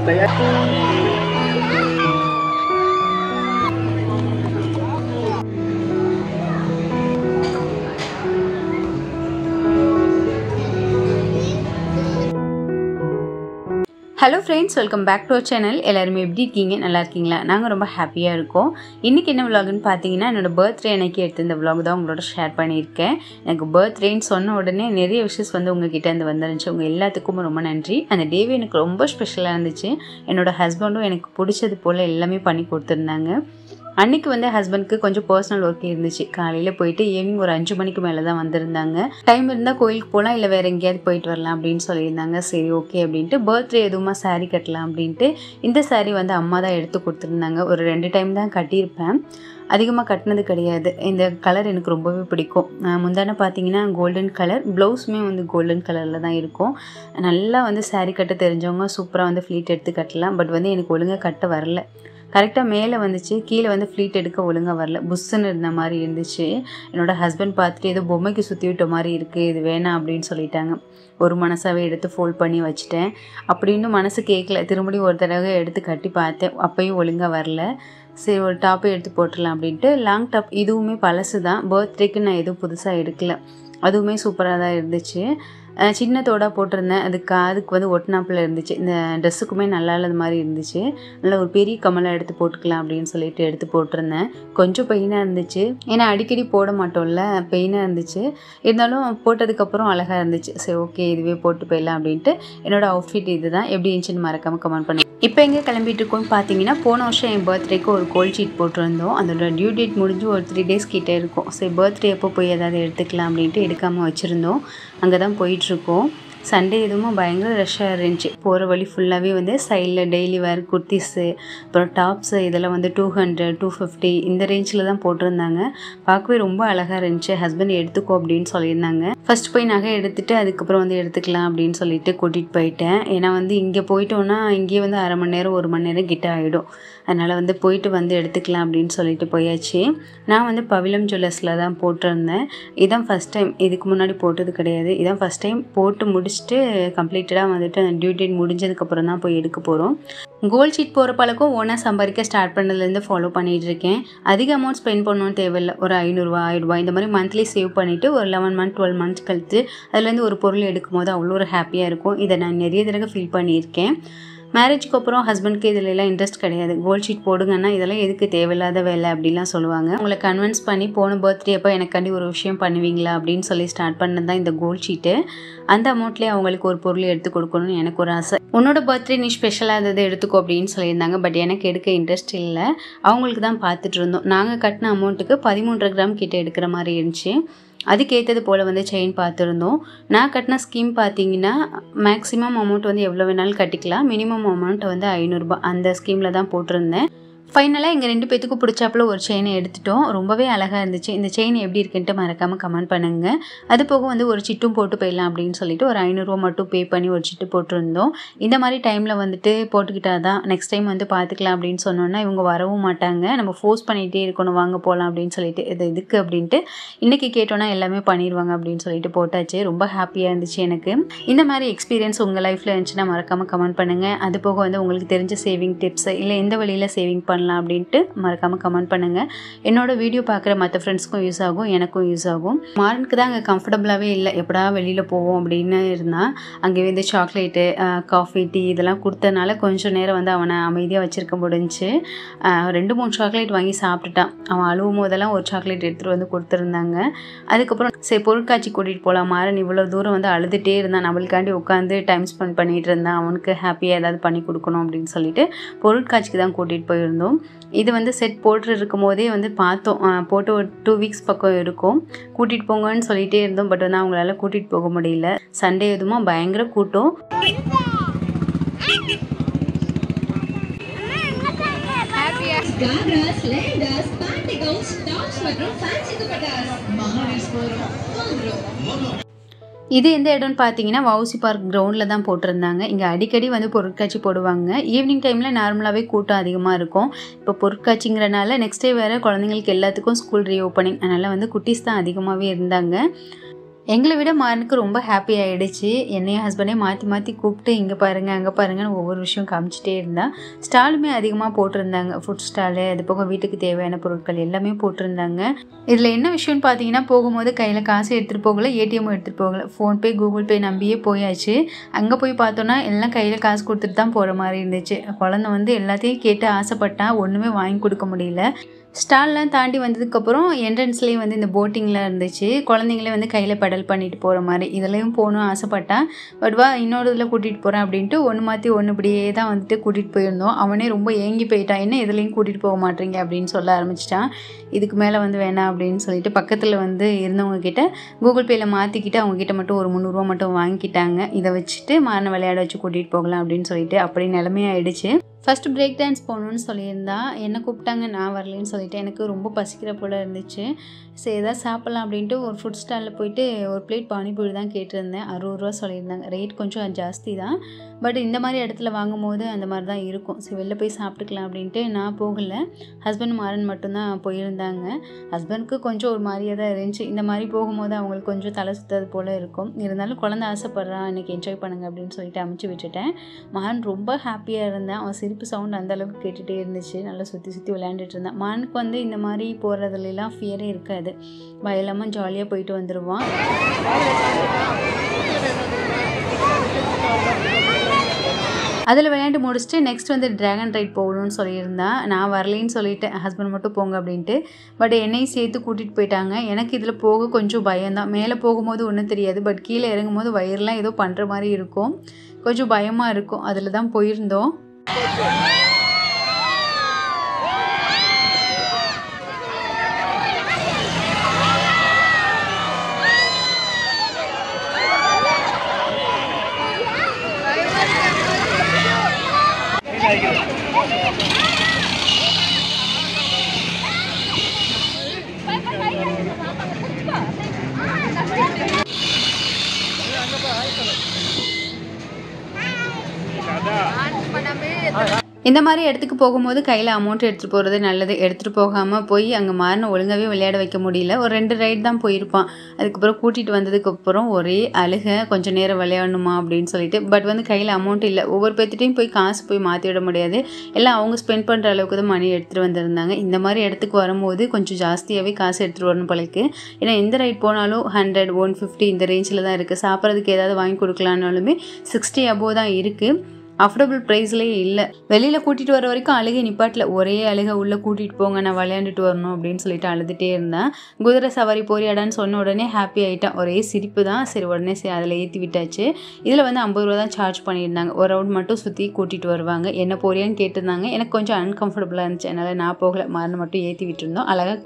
hello friends welcome back to our channel எல்லாருமே எப்படி இருக்கீங்க நல்லா இருக்கீங்களா நாங்கள் ரொம்ப ஹாப்பியாக இருக்கோம் இன்றைக்கி என்ன விலாகுன்னு பார்த்தீங்கன்னா என்னோட பர்த்டே அன்னைக்கு எடுத்த இந்த விலாக் தான் உங்களோட ஷேர் பண்ணியிருக்கேன் எனக்கு பர்த்டேன்னு சொன்ன உடனே நிறைய விஷயஸ் வந்து உங்ககிட்ட இருந்து வந்துருந்துச்சு உங்கள் எல்லாத்துக்கும் ரொம்ப நன்றி அந்த டேவே எனக்கு ரொம்ப ஸ்பெஷலாக இருந்துச்சு என்னோட ஹஸ்பண்டும் எனக்கு பிடிச்சது போல் எல்லாமே பண்ணி கொடுத்துருந்தாங்க அன்னைக்கு வந்து ஹஸ்பண்ட்க்கு கொஞ்சம் பர்சனல் ஒர்க் இருந்துச்சு காலையில் போயிட்டு ஈவினிங் ஒரு அஞ்சு மணிக்கு மேலே தான் வந்திருந்தாங்க டைம் இருந்தால் கோயிலுக்கு போகலாம் இல்லை வேறு எங்கேயாவது போயிட்டு வரலாம் அப்படின்னு சொல்லியிருந்தாங்க சரி ஓகே அப்படின்ட்டு பர்த்டே எதுவுமா saree கட்டலாம் அப்படின்ட்டு இந்த saree வந்து அம்மா தான் எடுத்து கொடுத்துருந்தாங்க ஒரு ரெண்டு டைம் தான் கட்டியிருப்பேன் அதிகமாக கட்டினது கிடையாது இந்த கலர் எனக்கு ரொம்பவே பிடிக்கும் அஹ் முந்தான பார்த்தீங்கன்னா கோல்டன் கலர் ப்ளவுஸுமே வந்து கோல்டன் கலரில் தான் இருக்கும் நல்லா வந்து saree கட்ட தெரிஞ்சவங்க சூப்பராக வந்து ஃப்ளீட் எடுத்து கட்டலாம் பட் வந்து எனக்கு ஒழுங்காக கட்ட வரல கரெக்டாக மேலே வந்துச்சு கீழே வந்து ஃப்ளீட் எடுக்க ஒழுங்காக வரல புஷ்ஷுன்னு இருந்த மாதிரி இருந்துச்சு என்னோட ஹஸ்பண்ட் பார்த்துட்டு ஏதோ பொம்மைக்கு சுற்றி விட்ட மாதிரி இருக்குது இது வேணாம் அப்படின்னு சொல்லிட்டாங்க ஒரு மனசாவே எடுத்து ஃபோல்ட் பண்ணி வச்சுட்டேன் அப்படின்னு மனசு கேட்கல திரும்படியும் ஒரு தடவை எடுத்து கட்டி பார்த்தேன் அப்பயும் ஒழுங்காக வரல சரி ஒரு டாப்பை எடுத்து போட்டுடலாம் அப்படின்ட்டு லாங் டாப் இதுவுமே பழசு தான் பர்த்டேக்கு நான் எதுவும் புதுசாக எடுக்கல அதுவுமே சூப்பராக தான் இருந்துச்சு அஹ் சின்ன தோடா போட்டிருந்தேன் அது காதுக்கு வந்து ஒட்டினாப்பில் இருந்துச்சு இந்த ட்ரெஸ்ஸுக்குமே நல்லா இல்லாத மாதிரி இருந்துச்சு நல்லா ஒரு பெரிய கமலாக எடுத்து போட்டுக்கலாம் அப்படின்னு சொல்லிட்டு எடுத்து போட்டிருந்தேன் கொஞ்சம் பெயினாக இருந்துச்சு ஏன்னா அடிக்கடி போட மாட்டோம்ல பெயினாக இருந்துச்சு இருந்தாலும் போட்டதுக்கப்புறம் அழகாக இருந்துச்சு சரி ஓகே இதுவே போட்டு போயிடலாம் அப்படின்ட்டு என்னோட அவுட்ஃபிட் இதுதான் எப்படி இருந்துச்சுன்னு மறக்காமல் கமெண்ட் பண்ணி இப்போ எங்கே கிளம்பிட்டு இருக்கோம்னு பார்த்தீங்கன்னா போன வருஷம் என் பர்த்டேக்கு ஒரு கோல்ட் ஷீட் போட்டிருந்தோம் அதோட டியூ டேட் முடிஞ்சு ஒரு த்ரீ டேஸ் கிட்டே இருக்கும் சரி பர்த்டே எப்போ போய் ஏதாவது எடுத்துக்கலாம் அப்படின்ட்டு எடுக்காமல் வச்சுருந்தோம் அங்கே தான் போயிட்டுருக்கோம் சண்டே எதுவும் பயங்கர ரஷ்ஷாக இருந்துச்சு போகிற வழி ஃபுல்லாகவே வந்து சைடில் டெய்லி வேர் குர்த்திஸு அப்புறம் டாப்ஸு இதெல்லாம் வந்து டூ ஹண்ட்ரட் டூ ஃபிஃப்டி இந்த ரேஞ்சில் தான் போட்டிருந்தாங்க பார்க்கவே ரொம்ப அழகாக இருந்துச்சு ஹஸ்பண்ட் எடுத்துக்கோ அப்படின்னு சொல்லியிருந்தாங்க ஃபர்ஸ்ட் போய் நகை எடுத்துட்டு அதுக்கப்புறம் வந்து எடுத்துக்கலாம் அப்படின்னு சொல்லிட்டு கூட்டிகிட்டு போயிட்டேன் ஏன்னா வந்து இங்கே போயிட்டோன்னா இங்கேயே வந்து அரை மணி நேரம் ஒரு மணி நேரம் கிட்ட ஆகிடும் அதனால் வந்து போயிட்டு வந்து எடுத்துக்கலாம் அப்படின்னு சொல்லிட்டு போயாச்சு நான் வந்து பவிலம் ஜுவல்லர்ஸில் தான் போட்டிருந்தேன் இதான் ஃபஸ்ட் டைம் இதுக்கு முன்னாடி போட்டது கிடையாது இதான் ஃபஸ்ட் டைம் போட்டு முடிச்சுட்டு கம்ப்ளீட்டடாக வந்துட்டு டியூ டேட் முடிஞ்சதுக்கப்புறம் தான் போய் எடுக்க போகிறோம் கோல்ட் ஷீட் போகிற பழக்கம் ஓனாக சம்பாதிக்க ஸ்டார்ட் பண்ணதுலேருந்து ஃபாலோ பண்ணிகிட்டு இருக்கேன் அதிக அமௌண்ட் ஸ்பெண்ட் பண்ணணும்னு தேவையில்லை ஒரு ஐநூறுரூவா ஆயிரரூபா இந்த மாதிரி மந்த்லி சேவ் பண்ணிவிட்டு ஒரு லெவன் மந்த் டுவெல் மந்த்ஸ் கழித்து அதுலேருந்து ஒரு பொருள் எடுக்கும் போது அவ்வளோ ஒரு ஹாப்பியாக இருக்கும் இதை நான் நிறைய தடவை ஃபீல் பண்ணியிருக்கேன் மேரேஜ்க்கு அப்புறம் ஹஸ்பண்ட்க்கு இதில் எல்லாம் இன்ட்ரெஸ்ட் கிடையாது கோல்ட் ஷீட் போடுங்கன்னா இதெல்லாம் எதுக்கு தேவையில்லாத வேலை அப்படிலாம் சொல்லுவாங்க உங்களை கன்வின்ஸ் பண்ணி போன பர்த்டே அப்போ எனக்காண்டி ஒரு விஷயம் பண்ணுவீங்களா அப்படின்னு சொல்லி ஸ்டார்ட் பண்ணது தான் இந்த கோல்ட் ஷீட்டு அந்த அமௌண்ட்லேயே அவங்களுக்கு ஒரு பொருள் எடுத்து கொடுக்கணும்னு எனக்கு ஒரு ஆசை உன்னோட பர்த்டே நீ ஸ்பெஷலாக இருந்தது எடுத்துக்கோ அப்படின்னு சொல்லியிருந்தாங்க பட் எனக்கு எடுக்க இன்ட்ரெஸ்ட் இல்லை அவங்களுக்கு தான் பார்த்துட்டு இருந்தோம் நாங்கள் கட்டின அமௌண்ட்டுக்கு பதிமூன்றரை கிராம் கிட்ட எடுக்கிற மாதிரி இருந்துச்சு அதுக்கேற்றது போல் வந்து செயின் பார்த்துருந்தோம் நான் கட்டின ஸ்கீம் பார்த்தீங்கன்னா மேக்ஸிமம் அமௌண்ட் வந்து எவ்வளோ வேணாலும் கட்டிக்கலாம் மினிமம் அமௌண்ட் வந்து ஐநூறுரூபா அந்த ஸ்கீமில் தான் போட்டிருந்தேன் ஃபைனலாக எங்கள் ரெண்டு பேத்துக்கும் பிடிச்சாப்புல ஒரு செயினை எடுத்துட்டோம் ரொம்பவே அழகாக இருந்துச்சு இந்த செயின் எப்படி இருக்குன்ட்டு மறக்காமல் கமெண்ட் பண்ணுங்கள் அது போக வந்து ஒரு சிட்டும் போட்டு போயிடலாம் அப்படின்னு சொல்லிட்டு ஒரு ஐநூறுரூவா மட்டும் பே பண்ணி ஒரு சிட்டு போட்டிருந்தோம் இந்த மாதிரி டைமில் வந்துட்டு போட்டுக்கிட்டா தான் நெக்ஸ்ட் டைம் வந்து பார்த்துக்கலாம் அப்படின்னு சொன்னோன்னா இவங்க வரவும் மாட்டாங்க நம்ம ஃபோர்ஸ் பண்ணிகிட்டே இருக்கணும் வாங்க போகலாம் அப்படின்னு சொல்லிட்டு இது இதுக்கு அப்படின்ட்டு இன்றைக்கி கேட்டோன்னா எல்லாமே பண்ணிடுவாங்க அப்படின்னு சொல்லிட்டு போட்டாச்சு ரொம்ப ஹாப்பியாக இருந்துச்சு எனக்கு இந்த மாதிரி எக்ஸ்பீரியன்ஸ் உங்கள் லைஃப்பில் இருந்துச்சுன்னா மறக்காமல் கமெண்ட் பண்ணுங்கள் அது போக வந்து உங்களுக்கு தெரிஞ்ச சேவிங் டிப்ஸ் இல்லை எந்த வழியில் சேவிங் பண்ணலாம் அப்படின்ட்டு மறக்காமல் கமெண்ட் பண்ணுங்கள் என்னோட வீடியோ பார்க்குற மற்ற ஃப்ரெண்ட்ஸ்க்கும் யூஸ் ஆகும் எனக்கும் யூஸ் ஆகும் மாறனுக்கு தான் அங்கே கம்ஃபர்டபுளாகவே இல்லை எப்படா வெளியில் போவோம் அப்படின்னு இருந்தால் அங்கே வந்து சாக்லேட்டு காஃபி டீ இதெல்லாம் கொடுத்தனால கொஞ்சம் நேரம் வந்து அவனை அமைதியாக வச்சுருக்க முடிஞ்சுச்சு ஆஹ் ரெண்டு மூணு சாக்லேட் வாங்கி சாப்பிட்டுட்டான் அவன் அழுவும் போதெல்லாம் ஒரு சாக்லேட் எடுத்துகிட்டு வந்து கொடுத்துருந்தாங்க அதுக்கப்புறம் சரி பொருட்காட்சி கூட்டிகிட்டு போகலாம் மாறன் இவ்வளோ தூரம் வந்து அழுதுகிட்டே இருந்தான் நம்மளுக்காண்டி உட்காந்து டைம் ஸ்பெண்ட் பண்ணிகிட்டு இருந்தான் அவனுக்கு ஹாப்பியாக ஏதாவது பண்ணி கொடுக்கணும் அப்படின்னு சொல்லிட்டு பொருட்காட்சிக்கு தான் கூட்டிகிட்டு போயிருந்தோம் இது வந்து செட் போட்டு இருக்கும் போதே வந்து பார்த்தோம் ஆஹ் போட்டு ஒரு டூ வீக்ஸ் பக்கம் இருக்கும் கூட்டிகிட்டு போங்கன்னு சொல்லிகிட்டே இருந்தோம் பட் வந்து அவங்களால கூட்டிகிட்டு போக முடியல சண்டே எதுவுமா பயங்கர கூட்டம் கார்னர்ஸ் லேண்டர்ஸ் பேண்டிகவுஸ் டாப்ஸ் மற்றும் ஃபேன்சி துப்பட்டாஸ் மகாராஜ் போறோம் வாங்குறோம் இது எந்த இடம்னு பார்த்தீங்கன்னா வவுசி பார்க் கிரவுண்டில் தான் போட்டிருந்தாங்க இங்கே அடிக்கடி வந்து பொருட்காட்சி போடுவாங்க ஈவினிங் டைமில் நார்மலாகவே கூட்டம் அதிகமாக இருக்கும் இப்போ பொருட்காட்சிங்கிறனால நெக்ஸ்ட் டே வேறு குழந்தைங்களுக்கு எல்லாத்துக்கும் ஸ்கூல் ரீஓப்பனிங் அதனால் வந்து குட்டீஸ் தான் அதிகமாகவே இருந்தாங்க எங்களை விட மாறனுக்கு ரொம்ப ஹாப்பி ஆகிடுச்சு என்னையும் ஹஸ்பண்டே மாற்றி மாற்றி கூப்பிட்டு இங்கே பாருங்கள் அங்கே பாருங்கன்னு ஒவ்வொரு விஷயம் காமிச்சிட்டே இருந்தா ஸ்டாலுமே அதிகமாக போட்டிருந்தாங்க ஃபுட் ஸ்டாலு அது போக வீட்டுக்கு தேவையான பொருட்கள் எல்லாமே போட்டிருந்தாங்க இதில் என்ன விஷயம்னு பார்த்தீங்கன்னா போகும்போது கையில் காசு எடுத்துகிட்டு போகல ஏடிஎம் எடுத்துகிட்டு போகல ஃபோன்பே கூகுள் பே நம்பியே போயாச்சு அங்கே போய் பார்த்தோன்னா எல்லாம் கையில் காசு கொடுத்துட்டு தான் போகிற மாதிரி இருந்துச்சு குழந்தை வந்து எல்லாத்தையும் கேட்டு ஆசைப்பட்டா ஒன்றுமே வாங்கி கொடுக்க முடியல ஸ்டால்லாம் தாண்டி வந்ததுக்கப்புறம் என்ட்ரன்ஸ்லேயே வந்து இந்த போட்டிங்லாம் இருந்துச்சு குழந்தைங்களே வந்து கையில் பெடல் பண்ணிட்டு போகிற மாதிரி இதுலேயும் போகணும் ஆசைப்பட்டான் பட் வா இன்னொரு இதில் கூட்டிகிட்டு போகிறேன் அப்படின்ட்டு ஒன்று மாற்றி ஒன்று இப்படியே தான் வந்துட்டு கூட்டிகிட்டு போயிருந்தோம் அவனே ரொம்ப ஏங்கி போயிட்டான் என்ன இதுலேயும் கூட்டிகிட்டு போக மாட்டீங்க அப்படின்னு சொல்ல ஆரம்பிச்சிட்டான் இதுக்கு மேலே வந்து வேணாம் அப்படின்னு சொல்லிட்டு பக்கத்தில் வந்து இருந்தவங்க கிட்ட கூகுள் பேயில் மாற்றிக்கிட்டு அவங்க கிட்ட மட்டும் ஒரு முந்நூறுரூவா மட்டும் வாங்கிக்கிட்டாங்க இதை வச்சுட்டு மாறின விளையாட வச்சு கூட்டிகிட்டு போகலாம் அப்படின்னு சொல்லிட்டு அப்படி நிலமையாயிடுச்சு ஃபஸ்ட்டு பிரேக் டான்ஸ் போகணுன்னு சொல்லியிருந்தா என்னை கூப்பிட்டாங்க நான் வரலன்னு சொல்லிட்டு எனக்கு ரொம்ப பசிக்கிற போல் இருந்துச்சு சரி எதாவது சாப்பிட்லாம் அப்படின்ட்டு ஒரு ஃபுட் ஸ்டாலில் போயிட்டு ஒரு பிளேட் பானிபூரி தான் கேட்டிருந்தேன் அறுபது ரூபா சொல்லியிருந்தாங்க ரேட் கொஞ்சம் ஜாஸ்தி தான் பட் இந்த மாதிரி இடத்துல வாங்கும் போது அந்த மாதிரி தான் இருக்கும் சரி வெளில போய் சாப்பிட்டுக்கலாம் அப்படின்ட்டு நான் போகலை ஹஸ்பண்ட் மாறன் மட்டும்தான் போயிருந்தாங்க ஹஸ்பண்ட்க்கு கொஞ்சம் ஒரு மாதிரியாக தான் இருந்துச்சு இந்த மாதிரி போகும்போது அவங்களுக்கு கொஞ்சம் தலை சுத்தது போல் இருக்கும் இருந்தாலும் குழந்தை ஆசைப்பட்றான் இன்றைக்கி என்ஜாய் பண்ணுங்க அப்படின்னு சொல்லிட்டு அமுச்சு விட்டுட்டேன் மகன் ரொம்ப ஹாப்பியாக இருந்தான் அவன் சிரிப்பு சவுண்ட் அந்த அளவுக்கு கேட்டுகிட்டே இருந்துச்சு நல்லா சுற்றி சுற்றி விளையாண்டுட்டு இருந்தான் மகனுக்கு வந்து இந்த மாதிரி போகிறதுலாம் ஃபியரே இருக்காது பயலாமல் ஜாலியாக போயிட்டு வந்துடுவான் அதில் விளையாண்டு முடிச்சுட்டு நெக்ஸ்ட் வந்து ட்ராகன் ரைட் போகணும்னு சொல்லியிருந்தேன் நான் வரலைன்னு சொல்லிட்டேன் ஹஸ்பண்ட் மட்டும் போங்க அப்படின்ட்டு பட் என்னையும் சேர்த்து கூட்டிகிட்டு போயிட்டாங்க எனக்கு இதில் போக கொஞ்சம் பயம்தான் மேலே போகும்போது ஒன்றும் தெரியாது பட் கீழே இறங்கும்போது வயிறுலாம் ஏதோ பண்ணுற மாதிரி இருக்கும் கொஞ்சம் பயமாக இருக்கும் அதில் தான் போயிருந்தோம் இந்த மாதிரி இடத்துக்கு போகும்போது கையில் அமௌண்ட் எடுத்துகிட்டு போகிறது நல்லது எடுத்துகிட்டு போகாமல் போய் அங்கே மாறின ஒழுங்காகவே விளையாட வைக்க முடியல ஒரு ரெண்டு ரைட் தான் போயிருப்பான் அதுக்கப்புறம் கூட்டிகிட்டு வந்ததுக்கப்புறம் ஒரே அழுக கொஞ்சம் நேரம் விளையாடணுமா அப்படின்னு சொல்லிட்டு பட் வந்து கையில் அமௌண்ட் இல்லை ஒவ்வொரு பேர்த்திட்டையும் போய் காசு போய் மாற்றி விட முடியாது எல்லாம் அவங்க ஸ்பெண்ட் பண்ணுற அளவுக்கு தான் மணி எடுத்துகிட்டு வந்திருந்தாங்க இந்த மாதிரி இடத்துக்கு வரும்போது கொஞ்சம் ஜாஸ்தியாகவே காசு எடுத்துகிட்டு வரணும் பழக்கு ஏன்னா எந்த ரைட் போனாலும் ஹண்ட்ரட் ஒன் ஃபிஃப்டி இந்த ரேஞ்சில் தான் இருக்குது சாப்பிட்றதுக்கு ஏதாவது வாங்கி கொடுக்கலான்னாலுமே சிக்ஸ்டி அபோவ் தான் இருக்குது அஃபோர்டபுள் ப்ரைஸ்லேயே இல்லை வெளியில் கூட்டிகிட்டு வர வரைக்கும் அழுகை நிப்பாட்டில் ஒரே அழுகை உள்ளே கூட்டிகிட்டு போங்க நான் விளையாண்டுட்டு வரணும் அப்படின்னு சொல்லிட்டு அழுதுகிட்டே இருந்தேன் குதிரை சவாரி போறியாடான்னு சொன்ன உடனே ஹாப்பி ஆகிட்டேன் ஒரே சிரிப்பு தான் சரி உடனே சரி அதில் ஏற்றி விட்டாச்சு இதில் வந்து ஐம்பது ரூபா தான் சார்ஜ் பண்ணியிருந்தாங்க ஒரு ரவுண்ட் மட்டும் சுற்றி கூட்டிகிட்டு வருவாங்க என்ன போறியான்னு கேட்டிருந்தாங்க எனக்கு கொஞ்சம் அன்கம்ஃபர்டபுளாக இருந்துச்சு அதனால் நான் போகலை மருந்து மட்டும் ஏற்றி விட்டுருந்தோம் அழகாக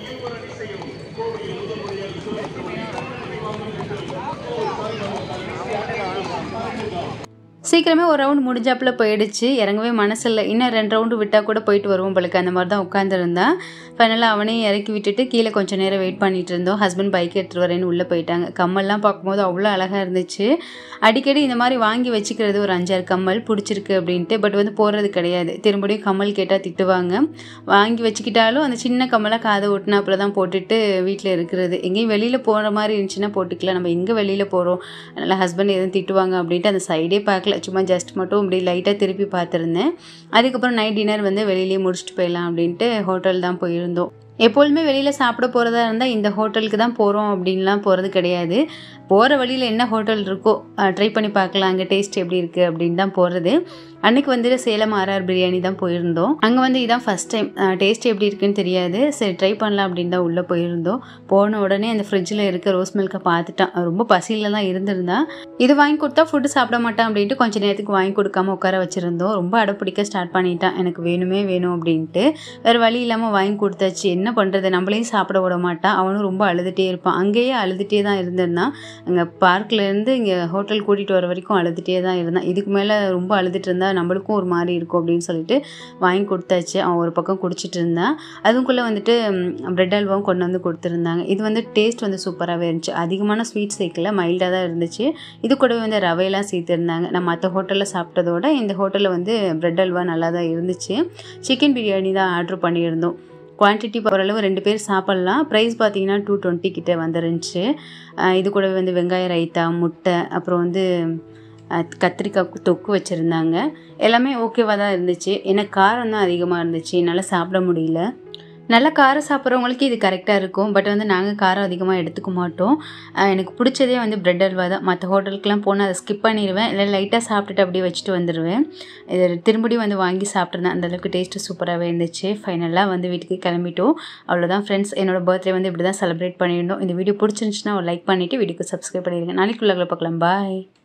சீக்கிரமே ஒரு ரவுண்ட் முடிஞ்சாப்புல போயிடுச்சு இறங்கவே மனசில்லை இன்னும் ரெண்டு ரவுண்டு விட்டால் கூட போயிட்டு வருவோம் பழுக்கு அந்த மாதிரி தான் உட்காந்துருந்தேன் ஃபைனலாக அவனையும் இறக்கி விட்டுட்டு கீழே கொஞ்சம் நேரம் வெயிட் பண்ணிட்டு இருந்தோம் ஹஸ்பண்ட் பைக் எடுத்துகிட்டு வரேன்னு உள்ளே போயிட்டாங்க கம்மல்லாம் பார்க்கும்போது அவ்வளோ அழகாக இருந்துச்சு அடிக்கடி இந்த மாதிரி வாங்கி வச்சுக்கிறது ஒரு அஞ்சாறு கம்மல் பிடிச்சிருக்கு அப்படின்ட்டு பட் வந்து போடுறது கிடையாது திரும்படியும் கம்மல் கேட்டால் திட்டுவாங்க வாங்கி வச்சுக்கிட்டாலும் அந்த சின்ன கம்மலாக காதை ஒட்டினாப்புல தான் போட்டுட்டு வீட்டில் இருக்கிறது எங்கேயும் வெளியில் போகிற மாதிரி இருந்துச்சுன்னா போட்டுக்கலாம் நம்ம எங்கே வெளியில் போகிறோம் அதனால் ஹஸ்பண்ட் எதுவும் திட்டுவாங்க அப்படின்ட்டு அந்த சைடே பார்க்கல சும்மா ஜஸ்ட் மட்டும் இப்படி லைட்டாக திருப்பி பார்த்துருந்தேன் அதுக்கப்புறம் நைட் டின்னர் வந்து வெளியிலேயே முடிச்சுட்டு போயிடலாம் அப்படின்ட்டு ஹோட்டல் தான் போயிருந்தோம் எப்பொழுதுமே வெளியில் சாப்பிட போகிறதா இருந்தால் இந்த ஹோட்டலுக்கு தான் போகிறோம் அப்படின்லாம் போகிறது கிடையாது போகிற வழியில் என்ன ஹோட்டல் இருக்கோ ட்ரை பண்ணி பார்க்கலாம் அங்கே டேஸ்ட் எப்படி இருக்குது அப்படின்னு தான் போகிறது அன்னைக்கு வந்துட்டு சேலம் ஆர்ஆர் பிரியாணி தான் போயிருந்தோம் அங்கே வந்து இதான் ஃபஸ்ட் டைம் டேஸ்ட் எப்படி இருக்குன்னு தெரியாது சரி ட்ரை பண்ணலாம் அப்படின்னு தான் உள்ளே போயிருந்தோம் போன உடனே அந்த ஃப்ரிட்ஜில் இருக்க ரோஸ் மில்கை பார்த்துட்டான் ரொம்ப பசியில் தான் இருந்திருந்தான் இது வாங்கி கொடுத்தா ஃபுட்டு சாப்பிட மாட்டான் அப்படின்ட்டு கொஞ்சம் நேரத்துக்கு வாங்கி கொடுக்காம உட்கார வச்சுருந்தோம் ரொம்ப அடப்பிடிக்க ஸ்டார்ட் பண்ணிட்டான் எனக்கு வேணுமே வேணும் அப்படின்ட்டு வேறு வழி இல்லாமல் வாங்கி கொடுத்தாச்சு என்ன பண்ணுறது நம்மளையும் சாப்பிட விட மாட்டான் அவனும் ரொம்ப அழுதுகிட்டே இருப்பான் அங்கேயே அழுதுகிட்டே தான் இருந்திருந்தான் அங்கே பார்க்லேருந்து இங்கே ஹோட்டல் கூட்டிகிட்டு வர வரைக்கும் அழுதுகிட்டே தான் இருந்தான் இதுக்கு மேலே ரொம்ப அழுதுட்டு இருந்தா நம்மளுக்கும் ஒரு மாதிரி இருக்கும் அப்படின்னு சொல்லிட்டு வாங்கி கொடுத்தாச்சு அவன் ஒரு பக்கம் குடிச்சிட்டு இருந்தான் அதுக்குள்ளே வந்துட்டு ப்ரெட் அல்வாவும் கொண்டு வந்து கொடுத்துருந்தாங்க இது வந்து டேஸ்ட் வந்து சூப்பராகவே இருந்துச்சு அதிகமான ஸ்வீட் சேர்க்கல மைல்டாக தான் இருந்துச்சு இது கூடவே வந்து ரவையெல்லாம் சேர்த்துருந்தாங்க நம்ம மற்ற ஹோட்டலில் சாப்பிட்டதோட இந்த ஹோட்டலில் வந்து ப்ரெட் அல்வா நல்லா தான் இருந்துச்சு சிக்கன் பிரியாணி தான் ஆர்டர் பண்ணியிருந்தோம் குவான்டிட்டி ஓரளவு ரெண்டு பேர் சாப்பிட்லாம் ப்ரைஸ் பார்த்தீங்கன்னா டூ டுவெண்ட்டி கிட்ட வந்துருந்துச்சு அஹ் இது கூடவே வந்து வெங்காய ரைத்தா முட்டை அப்புறம் வந்து அஹ் கத்திரிக்காய் தொக்கு வச்சுருந்தாங்க எல்லாமே ஓகேவாக தான் இருந்துச்சு ஏன்னா காரம் தான் அதிகமாக இருந்துச்சு என்னால் சாப்பிட முடியல நல்லா காரம் சாப்பிட்றவங்களுக்கு இது கரெக்டாக இருக்கும் பட் வந்து நாங்கள் காரம் அதிகமாக எடுத்துக்க மாட்டோம் அஹ் எனக்கு பிடிச்சதே வந்து பிரெட் அல்வா தான் மற்ற ஹோட்டலுக்குலாம் போனால் அதை ஸ்கிப் பண்ணிடுவேன் இல்லை லைட்டாக சாப்பிட்டுட்டு அப்படியே வச்சுட்டு வந்துடுவேன் இது திரும்படியும் வந்து வாங்கி சாப்பிட்ருந்தேன் அந்தளவுக்கு டேஸ்ட்டு சூப்பராகவே இருந்துச்சு ஃபைனலாக வந்து வீட்டுக்கு கிளம்பிட்டோம் அவ்வளோதான் ஃப்ரெண்ட்ஸ் என்னோட பர்த்டே வந்து இப்படி தான் செலிப்ரேட் பண்ணியிருந்தோம் இந்த வீடியோ பிடிச்சிருந்துச்சுன்னா ஒரு லைக் பண்ணிவிட்டு வீடியோக்கு சப்ஸ்கிரைப் பண்ணிடுங்க நாளைக்கு உள்ளே பார்க்கலாம் பாய்